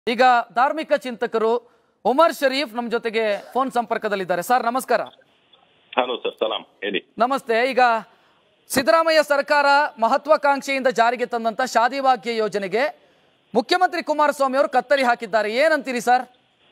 ಈಗ ಧಾರ್ಮಿಕ ಚಿಂತಕರು ಉಮರ್ ಶರೀಫ್ ನಮ್ಮ ಜೊತೆಗೆ ಫೋನ್ ಸಂಪರ್ಕದಲ್ಲಿದ್ದಾರೆ ಸರ್ ನಮಸ್ಕಾರ ಹಲೋ ಸರ್ ಸಲಾಂ ಹೇಳಿ ನಮಸ್ತೆ ಈಗ ಸಿದ್ದರಾಮಯ್ಯ ಸರ್ಕಾರ ಮಹತ್ವಾಕಾಂಕ್ಷೆಯಿಂದ ಜಾರಿಗೆ ತಂದಂತ ಶಾದಿ ಭಾಗ್ಯ ಯೋಜನೆಗೆ ಮುಖ್ಯಮಂತ್ರಿ ಕುಮಾರಸ್ವಾಮಿ ಅವರು ಕತ್ತರಿ ಹಾಕಿದ್ದಾರೆ ಏನಂತೀರಿ ಸರ್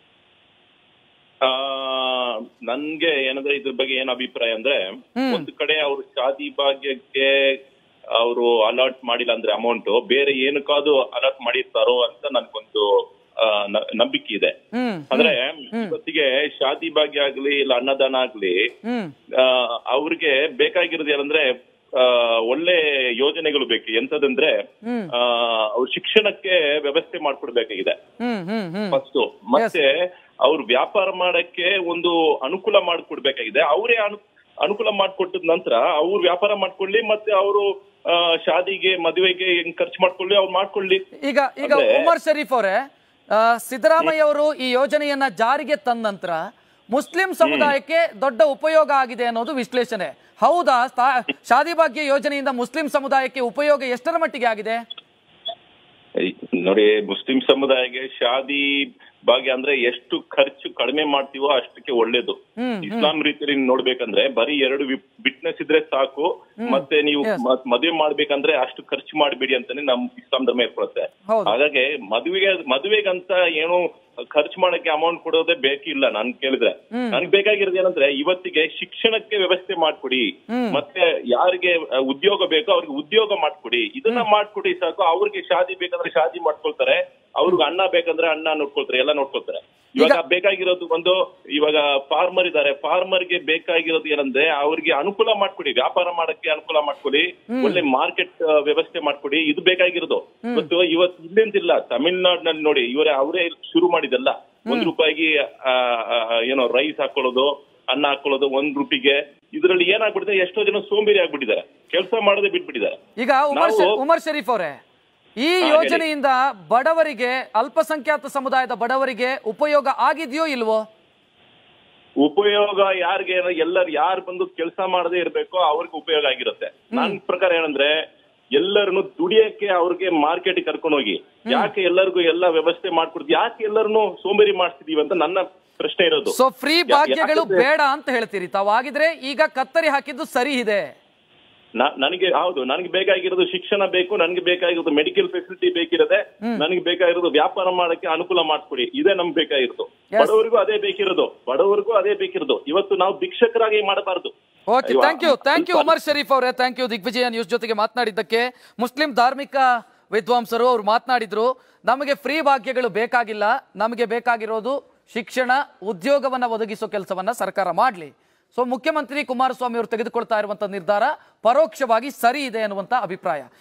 ಆ ನನ್ಗೆ ಏನಂದ್ರೆ ಇದ್ರ ಬಗ್ಗೆ ಏನ್ ಅಭಿಪ್ರಾಯ ಅಂದ್ರೆ ಒಂದು ಕಡೆ ಅವ್ರು ಶಾದಿ ಭಾಗ್ಯಕ್ಕೆ ಅವರು ಅಲರ್ಟ್ ಮಾಡಿಲ್ಲ ಅಂದ್ರೆ ಅಮೌಂಟ್ ಬೇರೆ ಏನಕ್ಕಾದ್ರು ಅಲರ್ಟ್ ಮಾಡಿರ್ತಾರೋ ಅಂತ ನನ್ಗೊಂದು ಆ, ನ- ನಂಬಿಕೆ ಇದೆ ಹ್ಮ್ ಅಂದ್ರೆ ಇವತ್ತಿಗೆ ಶಾದಿ ಭಾಗ್ಯ ಆಗ್ಲಿ ಇಲ್ಲ ಅನ್ನದಾನ ಆಗ್ಲಿ ಹ್ಮ್ ಆ, ಅವ್ರಿಗೆ ಬೇಕಾಗಿರೋದು ಏನಂದ್ರೆ ಆ, ಒಳ್ಳೆ ಯೋಜನೆಗಳು ಬೇಕು ಎಂತದಂದ್ರೆ ಹ್ಮ್. ಆ, ಅವ್ರ ಶಿಕ್ಷಣಕ್ಕೆ ವ್ಯವಸ್ಥೆ ಮಾಡ್ಕೊಡ್ಬೇಕಾಗಿದೆ ಹ್ಮ್ ಹ್ಮ್ ಹ್ಮ್ ಫಸ್ಟ್ ಮತ್ತೆ ಅವ್ರು ವ್ಯಾಪಾರ ಮಾಡಕ್ಕೆ ಒಂದು ಅನುಕೂಲ ಮಾಡ್ಕೊಡ್ಬೇಕಾಗಿದೆ ಅವರೇ ಅನು ಅನುಕೂಲ ಮಾಡ್ಕೊಟ್ಟದ ನಂತರ ಅವ್ರು ವ್ಯಾಪಾರ ಮಾಡ್ಕೊಳ್ಳಿ ಮತ್ತೆ ಅವರು ಶಾದಿಗೆ ಮದುವೆಗೆ ಹೆಂಗ್ ಖರ್ಚು ಮಾಡ್ಕೊಳ್ಳಿ ಅವ್ರು ಮಾಡ್ಕೊಳ್ಳಿ ಈಗ ಈಗ ಅಂದ್ರೆ- ಉಮರ್ ಶರೀಫ್ ಅವರೇ ಆ, ಸಿದ್ದರಾಮಯ್ಯ ಅವರು ಈ ಯೋಜನೆಯನ್ನ ಜಾರಿಗೆ ತಂದ ನಂತರ ಮುಸ್ಲಿಂ ಸಮುದಾಯಕ್ಕೆ ದೊಡ್ಡ ಉಪಯೋಗ ಆಗಿದೆ ಅನ್ನೋದು ವಿಶ್ಲೇಷಣೆ ಹೌದಾ ಸ್ಥಾ- ಶಾದಿ ಭಾಗ್ಯ ಯೋಜನೆಯಿಂದ ಮುಸ್ಲಿಂ ಸಮುದಾಯಕ್ಕೆ ಉಪಯೋಗ ಎಷ್ಟರ ಮಟ್ಟಿಗೆ ಆಗಿದೆ ಈ ನೋಡಿ ಮುಸ್ಲಿಂ ಸಮುದಾಯಕ್ಕೆ ಶಾದಿ ಭಾಗ್ಯ ಅಂದ್ರೆ ಎಷ್ಟು ಖರ್ಚು ಕಡಿಮೆ ಮಾಡ್ತೀವೋ ಅಷ್ಟಕ್ಕೆ ಒಳ್ಳೇದು ಹ್ಮ್, ಇಸ್ಲಾಂ ರೀತಿಯಲ್ಲಿ ನೋಡ್ಬೇಕಂದ್ರೆ ಬರೀ ಎರಡು ಬಿಟ್ನೆಸ್ ಇದ್ರೆ ಸಾಕು ಮತ್ತೆ ನೀವು ಮ- ಮದುವೆ ಮಾಡ್ಬೇಕಂದ್ರೆ ಅಷ್ಟು ಖರ್ಚು ಮಾಡಬೇಡಿ ಅಂತಾನೆ ನಮ್ ಇಸ್ಲಾಂ ಧರ್ಮ ಹೇಳ್ಕೊಳುತ್ತೆ ಹೌದು ಹಾಗಾಗಿ ಮದುವೆಗೆ ಮದುವೆಗಂತ ಏನು ಖರ್ಚು ಮಾಡಕ್ಕೆ ಅಮೌಂಟ್ ಕೊಡೋದೇ ಬೇಕಿಲ್ಲ ನನ್ ಕೇಳಿದ್ರೆ ನನ್ಗೆ ಬೇಕಾಗಿರೋದು ಏನಂದ್ರೆ ಇವತ್ತಿಗೆ ಶಿಕ್ಷಣಕ್ಕೆ ವ್ಯವಸ್ಥೆ ಮಾಡ್ಕೊಡಿ ಮತ್ತೆ ಯಾರಿಗೆ ಅಹ್, ಉದ್ಯೋಗ ಬೇಕೋ ಅವ್ರಿಗೆ ಉದ್ಯೋಗ ಮಾಡ್ಕೊಡಿ ಇದನ್ನ ಮಾಡ್ಕೊಡಿ ಸಾಕು ಅವ್ರಿಗೆ ಶಾದಿ ಬೇಕಂದ್ರೆ ಶಾದಿ ಮಾಡ್ಕೊಳ್ತಾರೆ ಅವ್ರಿಗೆ ಅಣ್ಣ ಬೇಕಂದ್ರೆ ಅಣ್ಣ ನೋಡ್ಕೊಳ್ತಾರೆ ಎಲ್ಲ ನೋಡ್ಕೊಳ್ತಾರೆ ಇವಾಗ ಬೇಕಾಗಿರೋದು ಒಂದು ಇವಾಗ ಫಾರ್ಮರ್ ಇದಾರೆ ಫಾರ್ಮರ್ಗೆ ಬೇಕಾಗಿರೋದು ಏನಂದ್ರೆ ಅವ್ರಿಗೆ ಅನುಕೂಲ ಮಾಡ್ಕೊಡಿ ವ್ಯಾಪಾರ ಮಾಡಕ್ಕೆ ಅನುಕೂಲ ಮಾಡ್ಕೊಡಿ ಒಳ್ಳೆ ಮಾರ್ಕೆಟ್ ವ್ಯವಸ್ಥೆ ಮಾಡ್ಕೊಡಿ ಇದು ಬೇಕಾಗಿರೋದು ಇವತ್ತು ಇವತ್ತು ಇಲ್ಲಿಂದಿಲ್ಲ ತಮಿಳ್ನಾಡಿನಲ್ಲಿ ನೋಡಿ ಇವರೇ ಅವರೇ ಶುರು ಮಾಡಿದಲ್ಲ ಒಂದ್ ರೂಪಾಯಿಗೆ ಆ, ಆ, ಏನೋ ರೈಸ್ ಹಾಕೊಳ್ಳೋದು ಅನ್ನ ಹಾಕೊಳ್ಳೋದು ಒಂದ್ ರೂಪಿಗೆ ಇದರಲ್ಲಿ ಏನಾಗ್ಬಿಟ್ಟಿದೆ ಎಷ್ಟೋ ಜನ ಸೋಂಬೇರಿ ಆಗ್ಬಿಟ್ಟಿದ್ದಾರೆ ಕೆಲಸ ಮಾಡೋದೇ ಬಿಟ್ಬಿಟ್ಟಿದ್ದಾರೆ ಈಗ ಉಮರ್ ಶ- ನಾವು- ಉಮರ್ ಶರೀಫ್ ಅವರೇ ಈ ಯೋಜನೆಯಿಂದ ಬಡವರಿಗೆ ಅಲ್ಪಸಂಖ್ಯಾತ ಸಮುದಾಯದ ಬಡವರಿಗೆ ಉಪಯೋಗ ಆಗಿದೆಯೋ ಇಲ್ವೋ ಉಪಯೋಗ ಯಾರಿಗೆ ಎಲ್ಲರೂ ಯಾರು ಬಂದು ಕೆಲಸ ಮಾಡದೇ ಇರ್ಬೇಕೋ ಅವ್ರಿಗೆ ಉಪಯೋಗ ಆಗಿರುತ್ತೆ ನನ್ ಪ್ರಕಾರ ಏನಂದ್ರೆ ಎಲ್ಲರನ್ನು ದುಡಿಯಕ್ಕೆ ಅವ್ರಿಗೆ ಮಾರ್ಕೆಟ್ ಕರ್ಕೊಂಡು ಹೋಗಿ ಯಾಕೆ ಎಲ್ಲರಿಗೂ ಎಲ್ಲ ವ್ಯವಸ್ಥೆ ಮಾಡ್ಕೊಡ್ತೀವಿ ಯಾಕೆ ಎಲ್ಲರನ್ನು ಸೋಂಬೇರಿ ಮಾಡ್ತಿದೀವಿ ಅಂತ ನನ್ನ ಪ್ರಶ್ನೆ ಇರೋದು ಸೊ ಫ್ರೀ ಯಾ- ಭಾಗ್ಯಗಳು ಯಾಕಂದ್ರೆ- ಬೇಡ ಅಂತ ಹೇಳ್ತೀರಿ ತಾವಾಗಿದ್ರೆ ಈಗ ಕತ್ತರಿ ಹಾಕಿದ್ದು ಸರಿ ಇದೆ ನ- ನನಗೆ ಹೌದು ನನಗೆ ಬೇಕಾಗಿರೋದು ಶಿಕ್ಷಣ ಬೇಕು ನನಗೆ ಬೇಕಾಗಿರೋದು ಮೆಡಿಕಲ್ ಫೆಸಿಲಿಟಿ ಬೇಕಿರೋದೆ ನನಗೆ ಬೇಕಾಗಿರೋದು ವ್ಯಾಪಾರ ಮಾಡಕ್ಕೆ ಅನುಕೂಲ ಮಾಡ್ಕೊಡಿ ಇದೇ ನಮ್ಗೆ ಬೇಕಾಗಿರೋದು Yes. ಬಡವರಿಗೂ ಅದೇ ಬೇಕಿರೋದು ಬಡವರಿಗೂ ಅದೇ ಬೇಕಿರೋದು ಇವತ್ತು ನಾವು ಭಿಕ್ಷಕರಾಗಿ ಮಾಡಬಾರದು okay thank you thank you Umar Sharif ಅವರೇ ಥ್ಯಾಂಕ್ ಯು ದಿಗ್ವಿಜಯ ನ್ಯೂಸ್ ಜೊತೆಗೆ ಮಾತನಾಡಿದ್ದಕ್ಕೆ ಮುಸ್ಲಿಂ ಧಾರ್ಮಿಕ ವಿದ್ವಾಂಸರು ಅವ್ರು ಮಾತನಾಡಿದ್ರು ನಮಗೆ ಫ್ರೀ ಭಾಗ್ಯಗಳು ಬೇಕಾಗಿಲ್ಲ ನಮಗೆ ಬೇಕಾಗಿರೋದು ಶಿಕ್ಷಣ ಉದ್ಯೋಗವನ್ನ ಒದಗಿಸೋ ಕೆಲಸವನ್ನ ಸರ್ಕಾರ ಮಾಡಲಿ ಸೊ ಮುಖ್ಯಮಂತ್ರಿ ಕುಮಾರಸ್ವಾಮಿ ಅವರು ತೆಗೆದುಕೊಳ್ತಾ ಇರುವಂತ ನಿರ್ಧಾರ ಪರೋಕ್ಷವಾಗಿ ಸರಿ ಇದೆ ಅನ್ನುವಂತ ಅಭಿಪ್ರಾಯ